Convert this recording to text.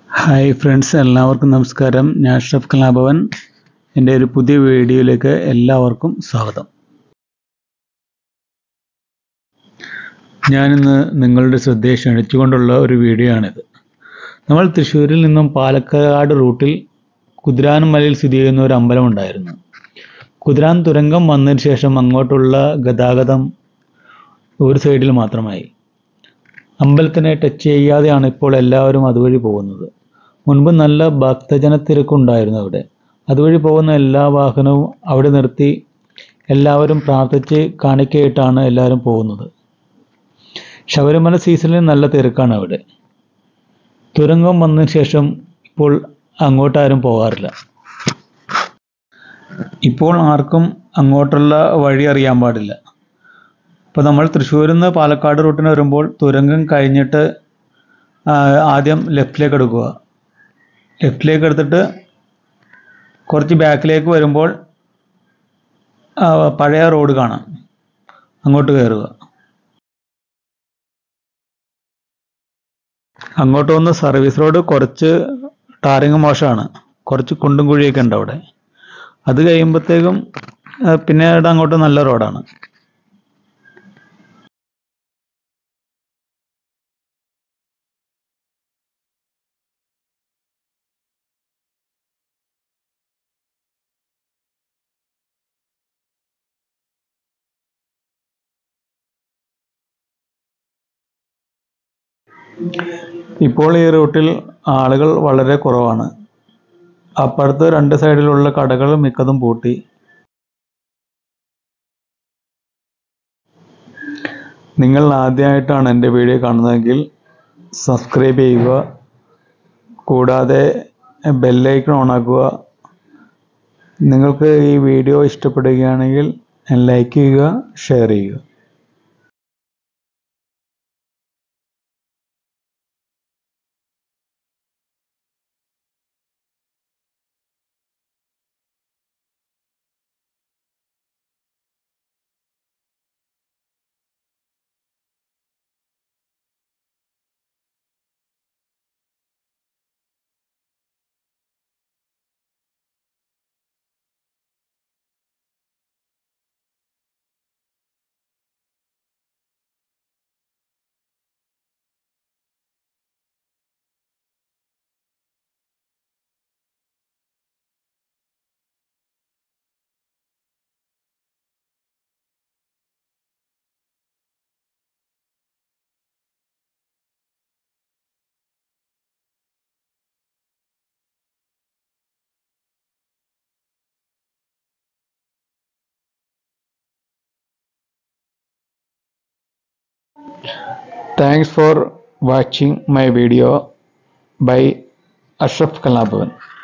Hi friends എല്ലാവർക്കും നമസ്കാരം ഞാൻ അഷ്റഫ് കലാഭവൻ എൻ്റെ ഒരു പുതിയ വീഡിയോയിലേക്ക് എല്ലാവർക്കും സ്വാഗതം ഞാനിന്ന് നിങ്ങളുടെ ശ്രദ്ധയെ ക്ഷണിച്ചുകൊണ്ടുള്ള ഒരു വീഡിയോ ആണിത് നമ്മൾ തൃശ്ശൂരിൽ നിന്നും പാലക്കാട് റൂട്ടിൽ കുതിരാൻ മലയിൽ സ്ഥിതി ചെയ്യുന്ന ഒരു അമ്പലം ഉണ്ടായിരുന്നു കുതിരാൻ തുരങ്കം വന്നതിന് ശേഷം അങ്ങോട്ടുള്ള ഗതാഗതം ഒരു സൈഡിൽ മാത്രമായി അമ്പലത്തിനെ ടച്ച് ചെയ്യാതെയാണ് ഇപ്പോൾ എല്ലാവരും അതുവഴി പോകുന്നത് മുൻപ് നല്ല ഭക്തജന തിരക്കുണ്ടായിരുന്നു അവിടെ അതുവഴി പോകുന്ന എല്ലാ വാഹനവും അവിടെ നിർത്തി എല്ലാവരും പ്രാർത്ഥിച്ച് കാണിക്കയിട്ടാണ് എല്ലാവരും പോകുന്നത് ശബരിമല സീസണിൽ നല്ല തിരക്കാണ് അവിടെ തുരങ്കം വന്നതിന് ശേഷം ഇപ്പോൾ അങ്ങോട്ട് ആരും പോകാറില്ല ഇപ്പോൾ ആർക്കും അങ്ങോട്ടുള്ള വഴി അറിയാൻ പാടില്ല ഇപ്പോൾ നമ്മൾ തൃശ്ശൂരിൽ നിന്ന് പാലക്കാട് റൂട്ടിന് വരുമ്പോൾ തുരങ്കം കഴിഞ്ഞിട്ട് ആ, ആദ്യം ലെഫ്റ്റിലേക്ക് എടുക്കുക ലെഫ്റ്റിലേക്ക് എടുത്തിട്ട് കുറച്ച് ബാക്കിലേക്ക് വരുമ്പോൾ ആ, പഴയ റോഡ് കാണാം അങ്ങോട്ട് കയറുക അങ്ങോട്ട് വന്ന് സർവീസ് റോഡ് കുറച്ച് ടാറിങ് മോശമാണ് കുറച്ച് കുണ്ടും കുഴിയൊക്കെ ഉണ്ട് അവിടെ അത് കഴിയുമ്പോഴത്തേക്കും ആ, പിന്നീട് അങ്ങോട്ട് നല്ല റോഡാണ് ഇപ്പോൾ ഈ റൂട്ടിൽ ആളുകൾ വളരെ കുറവാണ് അപ്പുറത്ത് രണ്ട് സൈഡിലുള്ള കടകൾ മിക്കതും പൂട്ടി നിങ്ങൾ ആദ്യമായിട്ടാണ് എൻ്റെ വീഡിയോ കാണുന്നതെങ്കിൽ സബ്സ്ക്രൈബ് ചെയ്യുക കൂടാതെ ബെല്ലൈക്കൺ ഓണാക്കുക നിങ്ങൾക്ക് ഈ വീഡിയോ ഇഷ്ടപ്പെടുകയാണെങ്കിൽ ലൈക്ക് ചെയ്യുക ഷെയർ ചെയ്യുക Thanks for watching my video by Ashraf Kalabhavan.